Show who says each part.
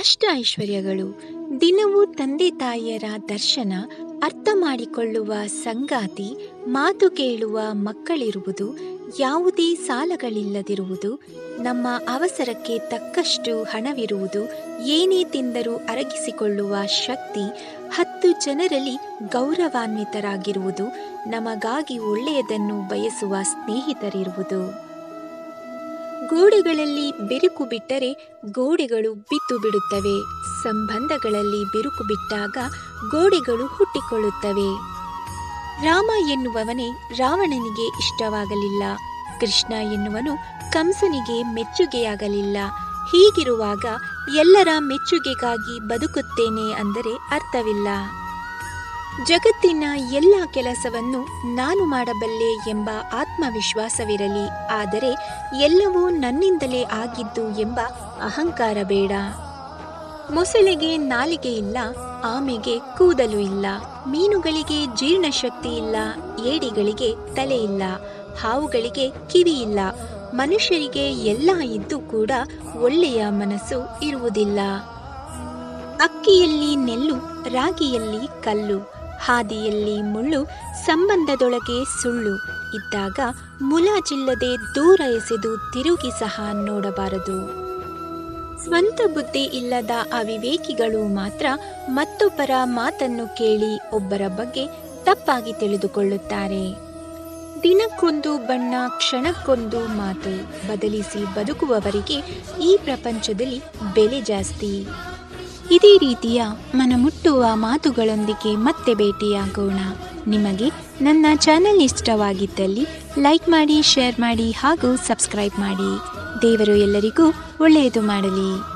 Speaker 1: ಅಷ್ಟ ಐಶ್ವರ್ಯಗಳು ದಿನವೂ ತಂದೆ ತಾಯಿಯರ ದರ್ಶನ ಅರ್ಥ ಮಾಡಿಕೊಳ್ಳುವ ಸಂಗಾತಿ ಮಾತು ಕೇಳುವ ಮಕ್ಕಳಿರುವುದು ಯಾವುದೇ ಸಾಲಗಳಿಲ್ಲದಿರುವುದು ನಮ್ಮ ಅವಸರಕ್ಕೆ ತಕ್ಕಷ್ಟು ಹಣವಿರುವುದು ಏನೇ ತಿಂದರೂ ಅರಗಿಸಿಕೊಳ್ಳುವ ಶಕ್ತಿ ಹತ್ತು ಜನರಲ್ಲಿ ಗೌರವಾನ್ವಿತರಾಗಿರುವುದು ನಮಗಾಗಿ ಒಳ್ಳೆಯದನ್ನು ಬಯಸುವ ಸ್ನೇಹಿತರಿರುವುದು ಗೋಡೆಗಳಲ್ಲಿ ಬಿರುಕು ಬಿಟ್ಟರೆ ಗೋಡೆಗಳು ಬಿದ್ದು ಬಿಡುತ್ತವೆ ಸಂಬಂಧಗಳಲ್ಲಿ ಬಿರುಕು ಬಿಟ್ಟಾಗ ಗೋಡೆಗಳು ಹುಟ್ಟಿಕೊಳ್ಳುತ್ತವೆ ರಾಮ ಎನ್ನುವವನೇ ರಾವಣನಿಗೆ ಇಷ್ಟವಾಗಲಿಲ್ಲ ಕೃಷ್ಣ ಎನ್ನುವನು ಕಂಸನಿಗೆ ಮೆಚ್ಚುಗೆಯಾಗಲಿಲ್ಲ ಹೀಗಿರುವಾಗ ಎಲ್ಲರ ಮೆಚ್ಚುಗೆಗಾಗಿ ಬದುಕುತ್ತೇನೆ ಅಂದರೆ ಅರ್ಥವಿಲ್ಲ ಜಗತ್ತಿನ ಎಲ್ಲ ಕೆಲಸವನ್ನು ನಾನು ಮಾಡಬಲ್ಲೆ ಎಂಬ ಆತ್ಮವಿಶ್ವಾಸವಿರಲಿ ಆದರೆ ಎಲ್ಲವೂ ನನ್ನಿಂದಲೇ ಆಗಿದ್ದು ಎಂಬ ಅಹಂಕಾರ ಬೇಡ ಮೊಸಳೆಗೆ ನಾಲಿಗೆ ಇಲ್ಲ ಆಮೆಗೆ ಕೂದಲು ಇಲ್ಲ ಮೀನುಗಳಿಗೆ ಜೀರ್ಣಶಕ್ತಿ ಇಲ್ಲ ಏಡಿಗಳಿಗೆ ತಲೆ ಇಲ್ಲ ಹಾವುಗಳಿಗೆ ಕಿವಿ ಇಲ್ಲ ಮನುಷ್ಯರಿಗೆ ಎಲ್ಲ ಇದ್ದು ಕೂಡ ಒಳ್ಳೆಯ ಮನಸ್ಸು ಇರುವುದಿಲ್ಲ ಅಕ್ಕಿಯಲ್ಲಿ ನೆಲ್ಲು ರಾಗಿಯಲ್ಲಿ ಕಲ್ಲು ಹಾದಿಯಲ್ಲಿ ಮುಳ್ಳು ಸಂಬಂಧದೊಳಗೆ ಸುಳ್ಳು ಇದ್ದಾಗ ಮುಲಾಜಿಲ್ಲದೆ ದೂರ ಎಸೆದು ತಿರುಗಿ ಸಹ ನೋಡಬಾರದು ಸ್ವಂತ ಬುದ್ಧಿ ಇಲ್ಲದ ಅವಿವೇಕಿಗಳು ಮಾತ್ರ ಮತ್ತೊಬ್ಬರ ಮಾತನ್ನು ಕೇಳಿ ಒಬ್ಬರ ಬಗ್ಗೆ ತಪ್ಪಾಗಿ ತಿಳಿದುಕೊಳ್ಳುತ್ತಾರೆ ದಿನಕ್ಕೊಂದು ಬಣ್ಣ ಕ್ಷಣಕ್ಕೊಂದು ಮಾತು ಬದಲಿಸಿ ಬದುಕುವವರಿಗೆ ಈ ಪ್ರಪಂಚದಲ್ಲಿ ಬೆಲೆ ಜಾಸ್ತಿ ಇದೇ ರೀತಿಯ ಮನಮುಟ್ಟುವ ಮಾತುಗಳೊಂದಿಗೆ ಮತ್ತೆ ಭೇಟಿಯಾಗೋಣ ನಿಮಗೆ ನನ್ನ ಚಾನೆಲ್ ಇಷ್ಟವಾಗಿದ್ದಲ್ಲಿ ಲೈಕ್ ಮಾಡಿ ಶೇರ್ ಮಾಡಿ ಹಾಗೂ ಸಬ್ಸ್ಕ್ರೈಬ್ ಮಾಡಿ ದೇವರು ಎಲ್ಲರಿಗೂ ಒಳ್ಳೆಯದು ಮಾಡಲಿ